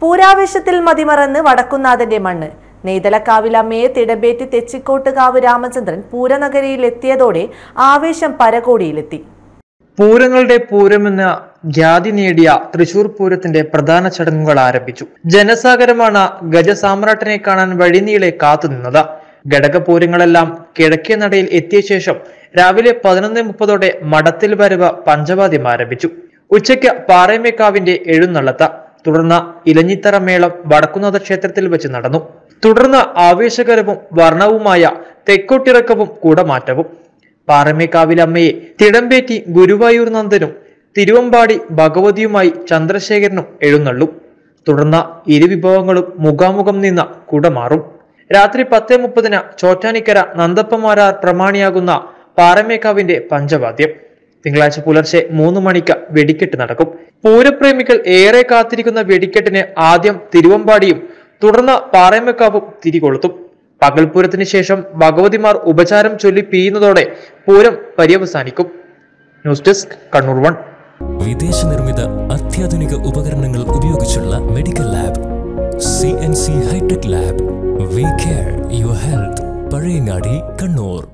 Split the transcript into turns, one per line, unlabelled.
പൂരാവേശത്തിൽ മതിമറന്ന് വടക്കുന്നാഥന്റെ മണ്ണ് നെയ്തലക്കാവിലമ്മയെ തിടമ്പേറ്റി തെച്ചിക്കോട്ടുകാവ് രാമചന്ദ്രൻ പൂരനഗരിയിൽ എത്തിയതോടെ ആവേശം പരകോടിയിലെത്തി
പൂരങ്ങളുടെ പൂരമെന്ന ഖ്യാതി നേടിയ തൃശൂർ പൂരത്തിന്റെ പ്രധാന ചടങ്ങുകൾ ആരംഭിച്ചു ജനസാഗരമാണ് ഗജസാമ്രാട്ടിനെ കാണാൻ വഴിനീളെ കാത്തുനിന്നത് ഘടകപൂരങ്ങളെല്ലാം കിഴക്കേ നടയിൽ എത്തിയ ശേഷം രാവിലെ പതിനൊന്ന് മുപ്പതോടെ മഠത്തിൽ വരവ് പഞ്ചവാദ്യം ആരംഭിച്ചു ഉച്ചയ്ക്ക് പാറേമേക്കാവിന്റെ എഴുന്നള്ളത്ത് തുടർന്ന് ഇലഞ്ഞിത്തറ മേളം വടക്കുന്നാഥ ക്ഷേത്രത്തിൽ വെച്ച് നടന്നു തുടർന്ന് ആവേശകരവും വർണ്ണവുമായ തെക്കോട്ടിറക്കവും കുടമാറ്റവും പാറമേക്കാവിലമ്മയെ തിടമ്പേറ്റി ഗുരുവായൂർ നന്ദനും തിരുവമ്പാടി ഭഗവതിയുമായി ചന്ദ്രശേഖരനും എഴുന്നള്ളും തുടർന്ന് ഇരുവിഭവങ്ങളും മുഖാമുഖം നിന്ന് കുടമാറും രാത്രി പത്തേ മുപ്പതിന് ചോറ്റാനിക്കര നന്ദപ്പമാരാർ പ്രമാണിയാകുന്ന പാറമേക്കാവിന്റെ പഞ്ചവാദ്യം തിങ്കളാഴ്ച പുലർച്ചെ മൂന്ന് മണിക്ക് വെടിക്കെട്ട് നടക്കും പൂരപ്രേമികൾ ഏറെ കാത്തിരിക്കുന്ന വെടിക്കെട്ടിന് ആദ്യം തിരുവമ്പാടിയും തുടർന്ന് പാറമേക്കാവും തിരികൊളുത്തും പകൽപൂരത്തിന് ശേഷം ഭഗവതിമാർ ഉപചാരം ചൊല്ലി പിയുന്നതോടെ പൂരം പര്യവസാനിക്കും ന്യൂസ് ഡെസ്ക് കണ്ണൂർ വൺ
വിദേശ നിർമ്മിത അത്യാധുനിക ഉപകരണങ്ങൾ ഉപയോഗിച്ചുള്ള medical lab C N C hi tech lab we care your health Pazhayangadi Kannur